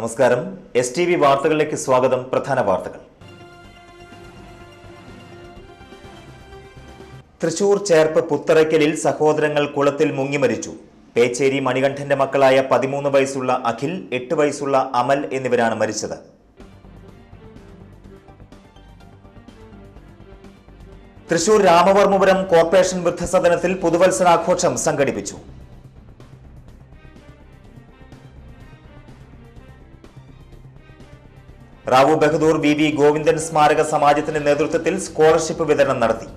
നമസ്കാരം S T V വാർത്തകളിലേക്ക് സ്വാഗതം പ്രധാന വാർത്തകൾ തൃശൂർ ചേർപ്പ് പുത്തറയ്ക്കലിൽ സഹോദരങ്ങൾ കുളത്തിൽ മുങ്ങി മരിച്ചു പേച്ചേരി മണികണ്ഠന്റെ മക്കളായ പതിമൂന്ന് വയസ്സുള്ള അഖിൽ എട്ട് വയസ്സുള്ള അമൽ എന്നിവരാണ് മരിച്ചത് തൃശൂർ രാമവർമ്മപുരം കോർപ്പറേഷൻ വൃദ്ധസദനത്തിൽ പുതുവത്സരാഘോഷം സംഘടിപ്പിച്ചു റാവു ബഹദൂർ വി വി ഗോവിന്ദൻ സ്മാരക സമാജത്തിന്റെ നേതൃത്വത്തിൽ സ്കോളർഷിപ്പ് വിതരണം നടത്തി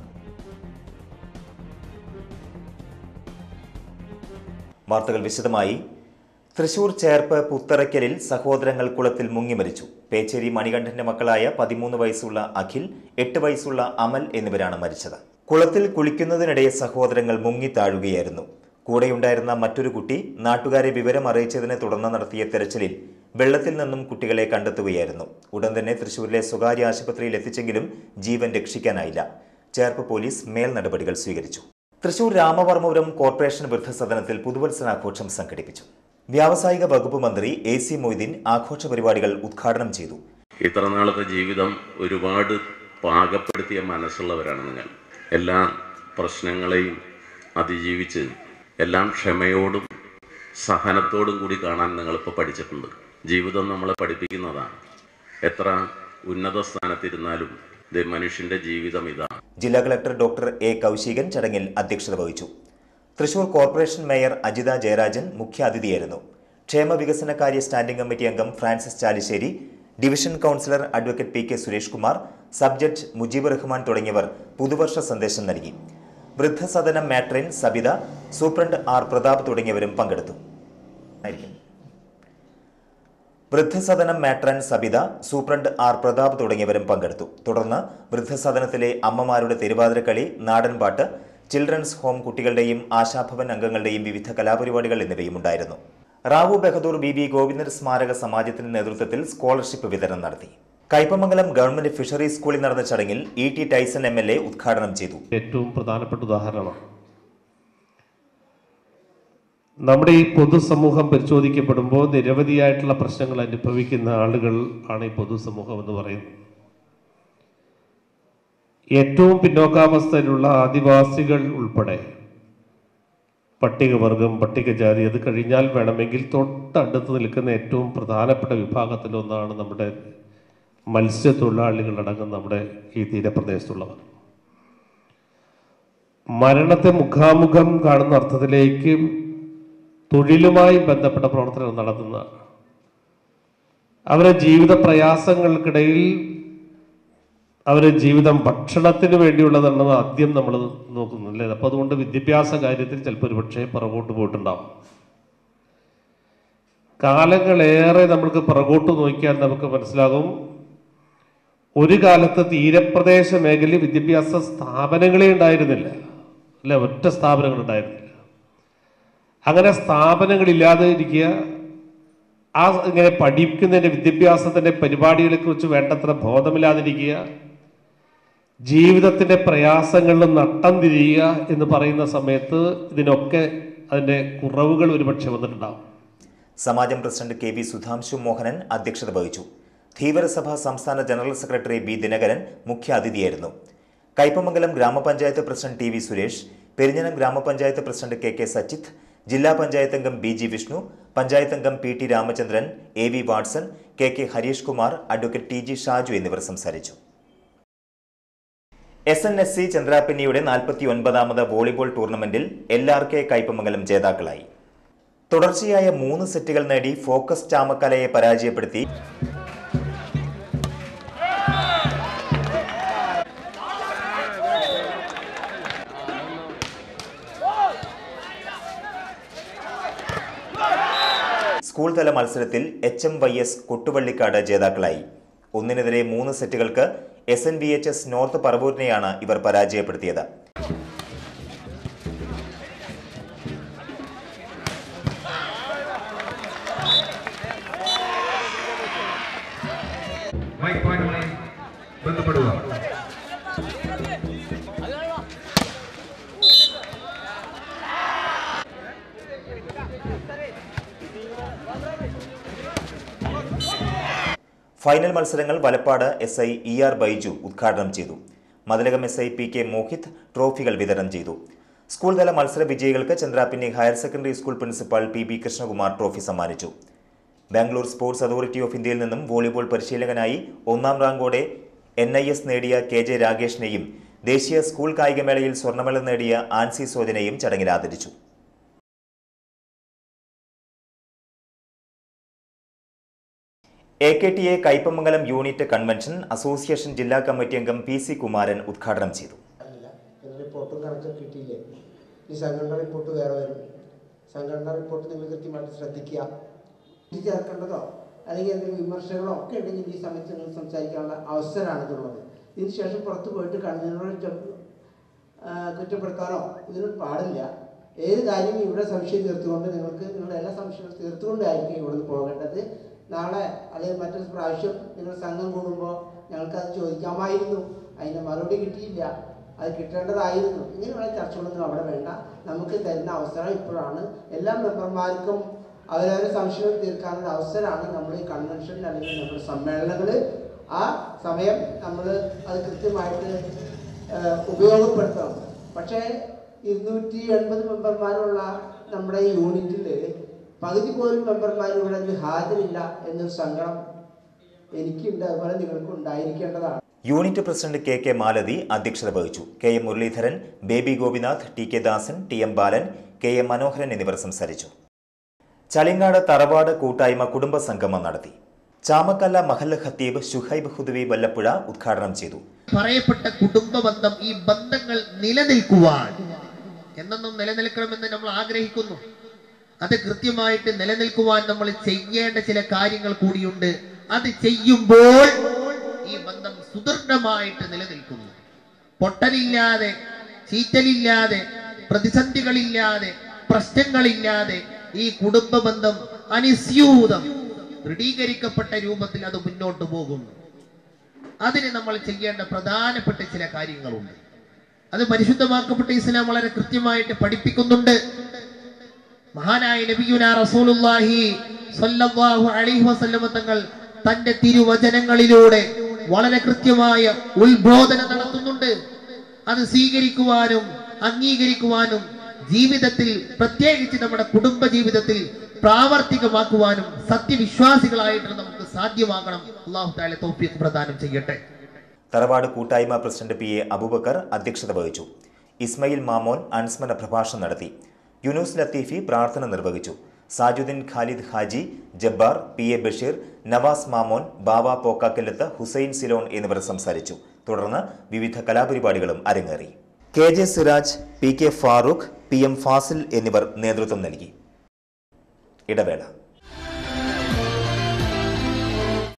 വാർത്തകൾ വിശദമായി തൃശൂർ ചേർപ്പ് പുത്തറയ്ക്കലിൽ സഹോദരങ്ങൾ കുളത്തിൽ മുങ്ങി മരിച്ചു പേച്ചേരി മണികണ്ഠന്റെ മക്കളായ പതിമൂന്ന് വയസ്സുള്ള അഖിൽ എട്ട് വയസ്സുള്ള അമൽ എന്നിവരാണ് മരിച്ചത് കുളത്തിൽ കുളിക്കുന്നതിനിടെ സഹോദരങ്ങൾ മുങ്ങി താഴുകയായിരുന്നു കൂടെയുണ്ടായിരുന്ന മറ്റൊരു കുട്ടി നാട്ടുകാരെ വിവരം അറിയിച്ചതിനെ തുടർന്ന് നടത്തിയ തെരച്ചിലിൽ വെള്ളത്തിൽ നിന്നും കുട്ടികളെ കണ്ടെത്തുകയായിരുന്നു ഉടൻ തന്നെ തൃശൂരിലെ സ്വകാര്യ ആശുപത്രിയിൽ എത്തിച്ചെങ്കിലും ജീവൻ രക്ഷിക്കാനായില്ല ചേർപ്പ് പോലീസ് മേൽ നടപടികൾ സ്വീകരിച്ചു തൃശൂർ രാമവർമ്മപുരം കോർപ്പറേഷൻ വൃദ്ധസദനത്തിൽ പുതുവത്സരാഘോഷം സംഘടിപ്പിച്ചു വ്യാവസായിക വകുപ്പ് മന്ത്രി എ സി മൊയ്തീൻ ആഘോഷ പരിപാടികൾ ഉദ്ഘാടനം ചെയ്തു ഇത്ര നാളത്തെ ജീവിതം ഒരുപാട് പാകപ്പെടുത്തിയ മനസ്സുള്ളവരാണ് നിങ്ങൾ എല്ലാ പ്രശ്നങ്ങളെയും അതിജീവിച്ച് എല്ലാം ക്ഷമയോടും സഹനത്തോടും കൂടി കാണാൻ നിങ്ങളിപ്പോൾ പഠിച്ചിട്ടുണ്ട് ജീവിതം നമ്മളെ പഠിപ്പിക്കുന്നതാണ് എത്ര ഉന്നത സ്ഥാനത്തിരുന്നാലും ഇത് മനുഷ്യൻ്റെ ജീവിതം ഇതാണ് ജില്ലാ കളക്ടർ ഡോക്ടർ എ കൗശികൻ ചടങ്ങിൽ അധ്യക്ഷത വഹിച്ചു തൃശൂർ കോർപ്പറേഷൻ മേയർ അജിത ജയരാജൻ മുഖ്യാതിഥിയായിരുന്നു ക്ഷേമ വികസനകാര്യ സ്റ്റാൻഡിംഗ് കമ്മിറ്റി അംഗം Francis Chalissery division councillor advocate P K Suresh Kumar sub judge Mujeeb Rahman തുടങ്ങിയവർ പുതുവർഷ സന്ദേശം നൽകി വൃദ്ധസദനം matron Sabitha superintendent R Prathap തുടങ്ങിയവരും പങ്കെടുത്തു ആയിരിക്കും വൃദ്ധസദനം matron Sabitha superintendent R Prathap തുടങ്ങിയവരും പങ്കെടുത്തു തുടർന്ന് വൃദ്ധസദനത്തിലെ അമ്മമാരുടെ തിരുവാതിരക്കളി നാടൻപാട്ട് ചിൽഡ്രൻസ് ഹോം കുട്ടികളുടെയും ആശാഭവൻ അംഗങ്ങളുടെയും വിവിധ കലാപരിപാടികൾ എന്നിവയും ഉണ്ടായിരുന്നു റാവു ബഹദൂർ ബി ബി ഗോവിന്ദൻ സ്മാരക സമാജത്തിന്റെ നേതൃത്വത്തിൽ സ്കോളർഷിപ്പ് വിതരണം നടത്തി കൈപ്പമംഗലം ഗവൺമെന്റ് ഫിഷറീസ് സ്കൂളിൽ നടന്ന ചടങ്ങിൽ E T Tyson M L A ഉദ്ഘാടനം ചെയ്തു ഏറ്റവും പ്രധാനപ്പെട്ട ഉദാഹരണമാണ് നമ്മുടെ ഈ പൊതുസമൂഹം പരിശോധിക്കപ്പെടുമ്പോൾ നിരവധിയായിട്ടുള്ള പ്രശ്നങ്ങൾ അനുഭവിക്കുന്ന ആളുകൾ ആണ് ഈ പൊതുസമൂഹം എന്ന് പറയുന്നത് ഏറ്റവും പിന്നോക്കാവസ്ഥയിലുള്ള ആദിവാസികൾ ഉൾപ്പെടെ പട്ടികവർഗം പട്ടികജാതി അത് കഴിഞ്ഞാൽ വേണമെങ്കിൽ തൊട്ടടുത്ത് നിൽക്കുന്ന ഏറ്റവും പ്രധാനപ്പെട്ട വിഭാഗത്തിലൊന്നാണ് നമ്മുടെ മത്സ്യത്തൊഴിലാളികളടക്കം നമ്മുടെ ഈ തീരപ്രദേശത്തുള്ളവർ മരണത്തെ മുഖാമുഖം കാണുന്ന അർത്ഥത്തിലേക്ക് തൊഴിലുമായി ബന്ധപ്പെട്ട പ്രവർത്തനം നടത്തുന്ന അവരുടെ ജീവിത പ്രയാസങ്ങൾക്കിടയിൽ അവരുടെ ജീവിതം ഭക്ഷണത്തിന് വേണ്ടിയുള്ളതാണെന്ന് ആദ്യം നമ്മൾ നോക്കുന്നില്ലേ അപ്പോൾ അതുകൊണ്ട് വിദ്യാഭ്യാസ കാര്യത്തിൽ ചിലപ്പോൾ ഒരുപക്ഷെ പുറകോട്ട് പോയിട്ടുണ്ടാവും കാലങ്ങളേറെ നമ്മൾക്ക് പുറകോട്ട് നോക്കിയാൽ നമുക്ക് മനസ്സിലാകും ഒരു കാലത്ത് തീരപ്രദേശ മേഖലയിൽ വിദ്യാഭ്യാസ സ്ഥാപനങ്ങളെ ഉണ്ടായിരുന്നില്ല അല്ലെ ഒറ്റ സ്ഥാപനങ്ങൾ ഉണ്ടായിരുന്നില്ല അങ്ങനെ സ്ഥാപനങ്ങളില്ലാതെ ഇരിക്കുക ആ ഇങ്ങനെ പഠിക്കുന്നതിൻ്റെ വിദ്യാഭ്യാസത്തിൻ്റെ പരിപാടികളെ കുറിച്ച് വേണ്ടത്ര ബോധമില്ലാതിരിക്കുക ജീവിതത്തിൻ്റെ പ്രയാസങ്ങളിൽ നട്ടം തിരിയുക എന്ന് പറയുന്ന സമയത്ത് ഇതിനൊക്കെ അതിൻ്റെ കുറവുകൾ ഒരുപക്ഷെ വന്നിട്ടുണ്ടാവും സമാജം president K V Sudhamshu Mohanan അധ്യക്ഷത വഹിച്ചു ധീവരസഭ സംസ്ഥാന ജനറൽ സെക്രട്ടറി ബി ദിനകരൻ മുഖ്യാതിഥിയായിരുന്നു Kaipamangalam grama panchayat president T V Suresh Perinjanam grama panchayat president K K സച്ചിത്ത് ജില്ലാ പഞ്ചായത്ത് അംഗം ബി ജി വിഷ്ണു പഞ്ചായത്ത് അംഗം P T Ramachandran A V Watson K K Hareesh Kumar advocate T G Shaju എന്നിവർ സംസാരിച്ചു എസ് എൻ എസ് സി ചന്ദ്രാപിന്നിയുടെ നാൽപ്പത്തി ഒൻപതാമത് വോളിബോൾ ടൂർണമെന്റിൽ എൽ ആർ കെ കയ്പമംഗലം ജേതാക്കളായി തുടർച്ചയായ മൂന്ന് സെറ്റുകൾ നേടി ഫോക്കസ് ചാമക്കലയെ പരാജയപ്പെടുത്തി സ്കൂൾ തല മത്സരത്തിൽ H M Y S Kottuvallikkad ജേതാക്കളായി ഒന്നിനെതിരെ മൂന്ന് സെറ്റുകൾക്ക് S N B H S north പറവൂരിനെയാണ് ഇവർ പരാജയപ്പെടുത്തിയത് മൈക്ക് പോയിന്റുമായി ബന്ധപ്പെടുക ഫൈനൽ മത്സരങ്ങൾ Valappad S I E R Baiju ഉദ്ഘാടനം ചെയ്തു Mathilakam S I P K Mohit ട്രോഫികൾ വിതരണം ചെയ്തു സ്കൂൾ തല മത്സര വിജയികൾക്ക് Chandrapinni higher secondary school principal P B Krishnakumar trophy സമ്മാനിച്ചു ബാംഗ്ലൂർ സ്പോർട്സ് അതോറിറ്റി ഓഫ് ഇന്ത്യയിൽ നിന്നും വോളിബോൾ പരിശീലകനായി ഒന്നാം റാങ്കോടെ എൻ ഐ എസ് നേടിയ കെ ജെ രാഗേഷിനെയും ദേശീയ സ്കൂൾ കായികമേളയിൽ സ്വർണ്ണമെഡൽ നേടിയ ആൻസി സോജനെയും ചടങ്ങിൽ ആദരിച്ചു A K T A Kaipamangalam unit convention association ജില്ലാ കമ്മിറ്റി അംഗം പി സി കുമാരൻ ഉദ്ഘാടനം ചെയ്തു അല്ല പിന്നെ റിപ്പോർട്ടും കണക്കും കിട്ടിയില്ലേ ഈ സംഘടന റിപ്പോർട്ട് വേറെ വരും സംഘടന റിപ്പോർട്ട് നിങ്ങൾ കൃത്യമായിട്ട് ശ്രദ്ധിക്കുക ഇത് ചേർക്കേണ്ടതോ അല്ലെങ്കിൽ എന്തെങ്കിലും വിമർശനങ്ങളോ ഒക്കെ ഉണ്ടെങ്കിൽ ഈ സമയത്ത് നിങ്ങൾ സംസാരിക്കാനുള്ള അവസരമാണ് ഇതുള്ളത് ഇതിന് ശേഷം പുറത്ത് പോയിട്ട് കൺവീനറോട് കുറ്റപ്പെടുത്താനോ ഇതിനും പാടില്ല ഏത് കാര്യം ഇവിടെ സംശയം തീർത്തുകൊണ്ട് നിങ്ങൾക്ക് നിങ്ങളുടെ എല്ലാ സംശയവും തീർത്തുകൊണ്ടായിരിക്കും ഇവിടുന്ന് പോകേണ്ടത് നാളെ അല്ലെങ്കിൽ മറ്റൊരു പ്രാവശ്യം നിങ്ങൾ സംഘം കൂടുമ്പോൾ ഞങ്ങൾക്കത് ചോദിക്കാമായിരുന്നു അതിൻ്റെ മറുപടി കിട്ടിയില്ല അത് കിട്ടേണ്ടതായിരുന്നു ഇങ്ങനെയുള്ള ചർച്ചകളൊന്നും അവിടെ വേണ്ട നമുക്ക് തരുന്ന അവസരം ഇപ്പോഴാണ് എല്ലാ മെമ്പർമാർക്കും അവരവരെ സംശയം തീർക്കാനുള്ള അവസരമാണ് നമ്മൾ ഈ കൺവെൻഷൻ അല്ലെങ്കിൽ നമ്മുടെ സമ്മേളനങ്ങൾ ആ സമയം നമ്മൾ അത് കൃത്യമായിട്ട് ഏഹ്, ഉപയോഗപ്പെടുത്തണം പക്ഷേ ഇരുന്നൂറ്റി എൺപത് മെമ്പർമാരുള്ള നമ്മുടെ ഈ യൂണിറ്റിൽ പകുതി പോലും മെമ്പർമാർ ഇവിടെ ഇതിൽ ഹാജരില്ല എന്നൊരു സങ്കടം എനിക്കുണ്ട് അതുപോലെ നിങ്ങൾക്കും ഉണ്ടായിരിക്കേണ്ടതാണ് unit president K K Malathi അധ്യക്ഷത വഹിച്ചു K M Muraleedharan Baby Gopinath T K Dasan T M Balan K M Manoharan എന്നിവർ സംസാരിച്ചു ചളിങ്ങാട് തറവാട് കൂട്ടായ്മ കുടുംബ സംഗമം നടത്തി ചാമക്കല്ല മഹല്ല് ഖത്തീബ് ഷുഹൈബ് ഹുദവി വല്ലപ്പുഴ ഉദ്ഘാടനം ചെയ്തു പറയപ്പെട്ട കുടുംബ ബന്ധം ഈ ബന്ധങ്ങൾ നിലനിൽക്കുവാൻ എന്നെന്നും നിലനിൽക്കണമെന്ന് നമ്മൾ ആഗ്രഹിക്കുന്നു അത് കൃത്യമായിട്ട് നിലനിൽക്കുവാൻ നമ്മൾ ചെയ്യേണ്ട ചില കാര്യങ്ങൾ കൂടിയുണ്ട് അത് ചെയ്യുമ്പോൾ ഈ ബന്ധം സുദൃഢമായിട്ട് നിലനിൽക്കുന്നു പൊട്ടലില്ലാതെ ചീറ്റലില്ലാതെ പ്രതിസന്ധികളില്ലാതെ പ്രശ്നങ്ങളില്ലാതെ ഈ കുടുംബ ബന്ധം അനുസ്യൂതം ദൃഢീകരിക്കപ്പെട്ട രൂപത്തിൽ അത് മുന്നോട്ട് പോകുന്നു അതിന് നമ്മൾ ചെയ്യേണ്ട പ്രധാനപ്പെട്ട ചില കാര്യങ്ങളുണ്ട് അത് പരിശുദ്ധമാക്കപ്പെട്ട ഇസ്ലാം വളരെ കൃത്യമായിട്ട് പഠിപ്പിക്കുന്നുണ്ട് മഹാനായ നബിയുന റസൂലുള്ളാഹി സ്വല്ലല്ലാഹു അലൈഹി വസല്ലമ തങ്ങൾ തന്റെ തിരുവചനങ്ങളിലൂടെ വളരെ കൃത്യമായ ഉത്ബോധനം നടത്തുന്നുണ്ട് അത് സ്വീകരിക്കുവാനും അംഗീകരിക്കുവാനും ജീവിതത്തിൽ പ്രത്യേകിച്ച് നമ്മുടെ കുടുംബ ജീവിതത്തിൽ പ്രാവർത്തികമാക്കുവാനും സത്യവിശ്വാസികളായിട്ട് നമുക്ക് സാധ്യമാകണം അള്ളാഹു താല തൗഫീഖ് പ്രദാനം ചെയ്യട്ടെ തറവാട് കൂട്ടായ്മ പ്രസിഡന്റ് പി എ അബൂബക്കർ അധ്യക്ഷത വഹിച്ചു ഇസ്മയിൽ മാമോൻ അനുസ്മരണ പ്രഭാഷണം നടത്തി യുനൂസ് ലത്തീഫി പ്രാർത്ഥന നിർവഹിച്ചു സാജുദ്ദീൻ ഖാലിദ് ഹാജി ജബ്ബാർ പി എ ബഷീർ നവാസ് മാമോൻ ബാബ പോക്കാക്കല്ലത്ത് ഹുസൈൻ സിലോൺ എന്നിവർ സംസാരിച്ചു തുടർന്ന് വിവിധ കലാപരിപാടികളും അരങ്ങേറി K J Siraj P K Farooq P M Fazil എന്നിവർ നേതൃത്വം നൽകി ഇടവേള